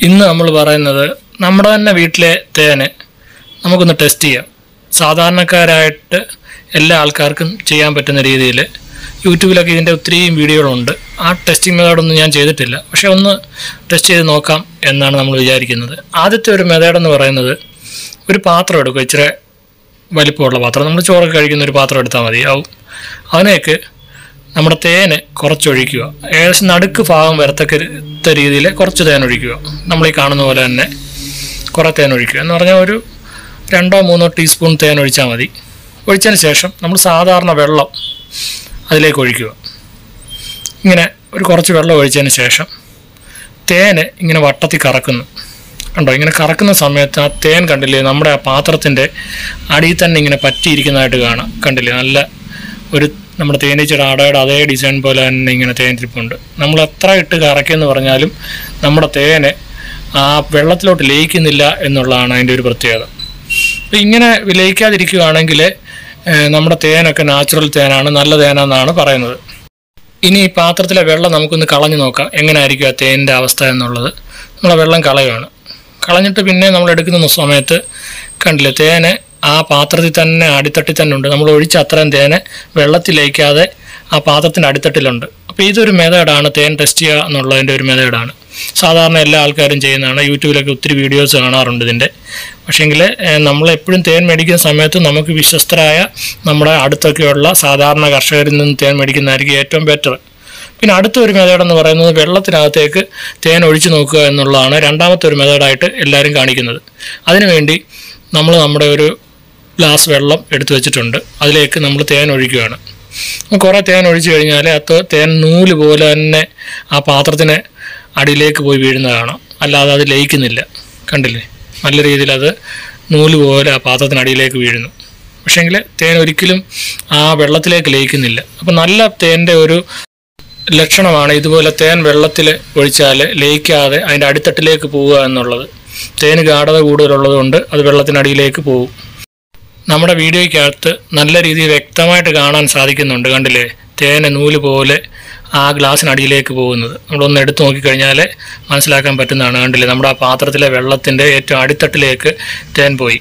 ഇന്ന് നമ്മൾ പറയുന്നത് നമ്മുടെ തന്നെ വീട്ടിലെ തേന് നമുക്കൊന്ന് ടെസ്റ്റ് ചെയ്യാം സാധാരണക്കാരായിട്ട് എല്ലാ ആൾക്കാർക്കും ചെയ്യാൻ പറ്റുന്ന രീതിയിൽ യൂട്യൂബിലൊക്കെ ഇതിൻ്റെ ഒത്തിരിയും വീഡിയോകളുണ്ട് ആ ടെസ്റ്റിംഗ് മെത്തേഡൊന്നും ഞാൻ ചെയ്തിട്ടില്ല പക്ഷേ ഒന്ന് ടെസ്റ്റ് ചെയ്ത് നോക്കാം എന്നാണ് നമ്മൾ വിചാരിക്കുന്നത് ആദ്യത്തെ ഒരു മെത്തേഡ് എന്ന് പറയുന്നത് ഒരു പാത്രം എടുക്കുക ഇച്ചിരി വലിപ്പമുള്ള പാത്രം നമ്മൾ ചോറൊക്കെ കഴിക്കുന്ന ഒരു പാത്രം എടുത്താൽ മതി ആവും അതിനേക്ക് നമ്മുടെ തേന് കുറച്ചൊഴിക്കുക ഏകദേശം നടുക്ക് ഭാഗം വരത്തക്ക രീതിയിൽ കുറച്ച് തേൻ ഒഴിക്കുക നമ്മൾ ഈ കാണുന്ന പോലെ തന്നെ കുറേ തേൻ ഒഴിക്കുക എന്ന് പറഞ്ഞാൽ ഒരു രണ്ടോ മൂന്നോ ടീസ്പൂൺ തേൻ ഒഴിച്ചാൽ മതി ഒഴിച്ചതിന് ശേഷം നമ്മൾ സാധാരണ വെള്ളം അതിലേക്ക് ഒഴിക്കുക ഇങ്ങനെ ഒരു കുറച്ച് വെള്ളം ഒഴിച്ചതിന് ശേഷം തേന് ഇങ്ങനെ വട്ടത്തിൽ കറക്കുന്നു കണ്ടോ ഇങ്ങനെ കറക്കുന്ന സമയത്ത് ആ തേൻ കണ്ടില്ലേ നമ്മുടെ ആ പാത്രത്തിൻ്റെ അടിയിൽ തന്നെ ഇങ്ങനെ പറ്റിയിരിക്കുന്നതായിട്ട് കാണാം കണ്ടില്ലേ നല്ല ഒരു നമ്മുടെ തേനീച്ചയുടെ അടയുടെ അതേ ഡിസൈൻ പോലെ തന്നെ ഇങ്ങനെ തേൻ ഇരിപ്പുണ്ട് നമ്മൾ എത്ര ഇട്ട് കറക്കിയെന്ന് പറഞ്ഞാലും നമ്മുടെ തേന് ആ വെള്ളത്തിലോട്ട് ലയിക്കുന്നില്ല എന്നുള്ളതാണ് അതിൻ്റെ ഒരു പ്രത്യേകത അപ്പോൾ ഇങ്ങനെ ലയിക്കാതിരിക്കുകയാണെങ്കിൽ ഏഹ്, നമ്മുടെ തേനൊക്കെ നാച്ചുറൽ തേനാണ് നല്ല തേനാണെന്നാണ് പറയുന്നത് ഇനി ഈ പാത്രത്തിലെ വെള്ളം നമുക്കൊന്ന് കളഞ്ഞു നോക്കാം എങ്ങനെയായിരിക്കും ആ തേനിൻ്റെ അവസ്ഥ എന്നുള്ളത് നമ്മൾ ആ വെള്ളം കളയുകയാണ് കളഞ്ഞിട്ട് പിന്നെ നമ്മൾ എടുക്കുന്ന സമയത്ത് കണ്ടില്ലേ തേന് ആ പാത്രത്തിൽ തന്നെ അടിത്തട്ടിൽ തന്നെ ഉണ്ട് നമ്മൾ ഒഴിച്ച അത്രയും തേന് വെള്ളത്തിൽ ലയിക്കാതെ ആ പാത്രത്തിൻ്റെ അടിത്തട്ടിലുണ്ട് അപ്പോൾ ഇതൊരു മെത്തേഡാണ് തേൻ ടെസ്റ്റ് ചെയ്യുക എന്നുള്ളതിൻ്റെ ഒരു മെത്തേഡാണ് സാധാരണ എല്ലാ ആൾക്കാരും ചെയ്യുന്നതാണ് യൂട്യൂബിലൊക്കെ ഒത്തിരി വീഡിയോസ് കാണാറുണ്ട് ഇതിൻ്റെ പക്ഷേങ്കിൽ നമ്മൾ എപ്പോഴും തേൻ മേടിക്കുന്ന സമയത്ത് നമുക്ക് വിശ്വസ്തരായ നമ്മുടെ അടുത്തൊക്കെയുള്ള സാധാരണ കർഷകരിൽ നിന്ന് തേൻ മേടിക്കുന്നതായിരിക്കും ഏറ്റവും ബെറ്റർ പിന്നെ അടുത്ത ഒരു മെത്തേഡ് എന്ന് പറയുന്നത് വെള്ളത്തിനകത്തേക്ക് തേൻ ഒഴിച്ചു നോക്കുക എന്നുള്ളതാണ് രണ്ടാമത്തെ ഒരു മെത്തേഡായിട്ട് എല്ലാവരും കാണിക്കുന്നത് അതിനുവേണ്ടി നമ്മൾ നമ്മുടെ ഒരു ഗ്ലാസ് വെള്ളം എടുത്തു വെച്ചിട്ടുണ്ട് അതിലേക്ക് നമ്മൾ തേൻ ഒഴിക്കുകയാണ് അപ്പോൾ കുറേ തേൻ ഒഴിച്ചു കഴിഞ്ഞാൽ അത് തേൻ നൂല് പോലെ തന്നെ ആ പാത്രത്തിന് അടിയിലേക്ക് പോയി വീഴുന്നത് കാണാം അല്ലാതെ അത് ലയിക്കുന്നില്ല കണ്ടില്ലേ നല്ല രീതിയിൽ അത് നൂല് പോലെ ആ പാത്രത്തിനടിയിലേക്ക് വീഴുന്നു പക്ഷേങ്കിൽ തേൻ ഒരിക്കലും ആ വെള്ളത്തിലേക്ക് ലയിക്കുന്നില്ല അപ്പം നല്ല തേൻ്റെ ഒരു ലക്ഷണമാണ് ഇതുപോലെ തേൻ വെള്ളത്തിൽ ഒഴിച്ചാൽ ലയിക്കാതെ അതിൻ്റെ അടിത്തട്ടിലേക്ക് പോവുക എന്നുള്ളത് തേന് ഗാഠത കൂടുതലുള്ളത് കൊണ്ട് അത് വെള്ളത്തിനടിയിലേക്ക് പോകും നമ്മുടെ വീഡിയോയ്ക്കകത്ത് നല്ല രീതിയിൽ വ്യക്തമായിട്ട് കാണാൻ സാധിക്കുന്നുണ്ട് കണ്ടില്ലേ തേന് നൂല് പോലെ ആ ഗ്ലാസ്സിനടിയിലേക്ക് പോകുന്നത് നമ്മളൊന്ന് എടുത്ത് നോക്കിക്കഴിഞ്ഞാൽ മനസ്സിലാക്കാൻ പറ്റുന്നതാണ് കണ്ടില്ലേ നമ്മുടെ ആ പാത്രത്തിലെ വെള്ളത്തിൻ്റെ ഏറ്റവും അടിത്തട്ടിലേക്ക് തേൻ പോയി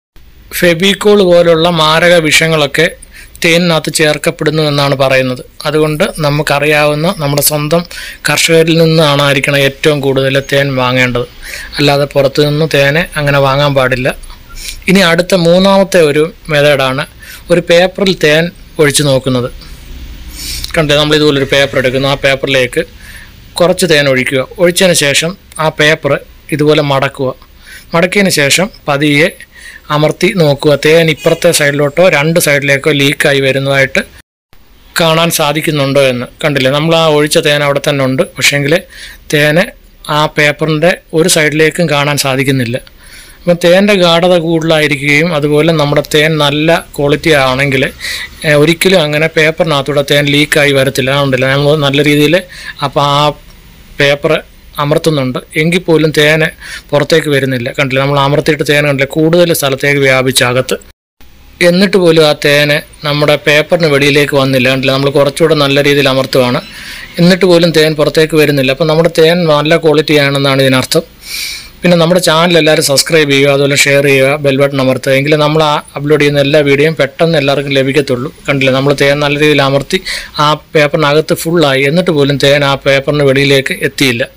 ഫെബിക്കോൾ പോലുള്ള മാരക വിഷങ്ങളൊക്കെ തേനിനകത്ത് ചേർക്കപ്പെടുന്നു എന്നാണ് പറയുന്നത് അതുകൊണ്ട് നമുക്കറിയാവുന്ന നമ്മുടെ സ്വന്തം കർഷകരിൽ നിന്നാണ് ആയിരിക്കണം ഏറ്റവും കൂടുതൽ തേൻ വാങ്ങേണ്ടത് അല്ലാതെ പുറത്തു നിന്ന് തേനെ അങ്ങനെ വാങ്ങാൻ പാടില്ല ഇനി അടുത്ത മൂന്നാമത്തെ ഒരു മെത്തേഡാണ് ഒരു പേപ്പറിൽ തേൻ ഒഴിച്ചു നോക്കുന്നത് കണ്ടില്ലേ നമ്മൾ ഇതുപോലെ ഒരു പേപ്പർ എടുക്കുന്നു ആ പേപ്പറിലേക്ക് കുറച്ച് തേൻ ഒഴിക്കുക ഒഴിച്ചതിന് ശേഷം ആ പേപ്പർ ഇതുപോലെ മടക്കുക മടക്കിയതിന് ശേഷം പതിയെ അമർത്തി നോക്കുക തേൻ ഇപ്പുറത്തെ സൈഡിലോട്ടോ രണ്ട് സൈഡിലേക്കോ ലീക്കായി വരുന്നതായിട്ട് കാണാൻ സാധിക്കുന്നുണ്ടോ എന്ന് കണ്ടില്ലേ നമ്മൾ ആ ഒഴിച്ച തേൻ അവിടെ തന്നെ ഉണ്ട് പക്ഷേങ്കിൽ തേന് ആ പേപ്പറിൻ്റെ ഒരു സൈഡിലേക്കും കാണാൻ സാധിക്കുന്നില്ല അപ്പം തേൻ്റെ ഗാഠത കൂടുതലായിരിക്കുകയും അതുപോലെ നമ്മുടെ തേൻ നല്ല ക്വാളിറ്റി ആണെങ്കിൽ ഏഹ്, ഒരിക്കലും അങ്ങനെ പേപ്പറിനകത്തൂടെ തേൻ ലീക്കായി വരത്തില്ല അതുകൊണ്ടില്ല നമ്മൾ നല്ല രീതിയിൽ അപ്പോൾ ആ പേപ്പർ അമർത്തുന്നുണ്ട് എങ്കിൽ പോലും തേന് പുറത്തേക്ക് വരുന്നില്ല കണ്ടില്ല നമ്മൾ അമർത്തിയിട്ട് തേൻ കണ്ടില്ല കൂടുതൽ സ്ഥലത്തേക്ക് വ്യാപിച്ചകത്ത് എന്നിട്ട് പോലും ആ തേന് നമ്മുടെ പേപ്പറിന് വെളിയിലേക്ക് വന്നില്ല കണ്ടില്ല നമ്മൾ കുറച്ചുകൂടെ നല്ല രീതിയിൽ അമർത്തുകയാണ് എന്നിട്ട് പോലും തേൻ പുറത്തേക്ക് വരുന്നില്ല അപ്പം നമ്മുടെ തേൻ നല്ല ക്വാളിറ്റി ആണെന്നാണ് ഇതിനർത്ഥം പിന്നെ നമ്മുടെ ചാനൽ എല്ലാവരും സബ്സ്ക്രൈബ് ചെയ്യുക അതുപോലെ ഷെയർ ചെയ്യുക ബെൽ ബട്ടൺ അമർത്തുക എങ്കിലും നമ്മൾ ആ അപ്ലോഡ് ചെയ്യുന്ന എല്ലാ വീഡിയോയും പെട്ടെന്ന് എല്ലാവർക്കും ലഭിക്കത്തുള്ളൂ കണ്ടില്ലേ നമ്മൾ തേൻ നല്ല രീതിയിൽ അമർത്തി ആ പേപ്പറിനകത്ത് ഫുള്ളായി എന്നിട്ട് പോലും തേൻ ആ പേപ്പറിന് വെളിയിലേക്ക് എത്തിയില്ല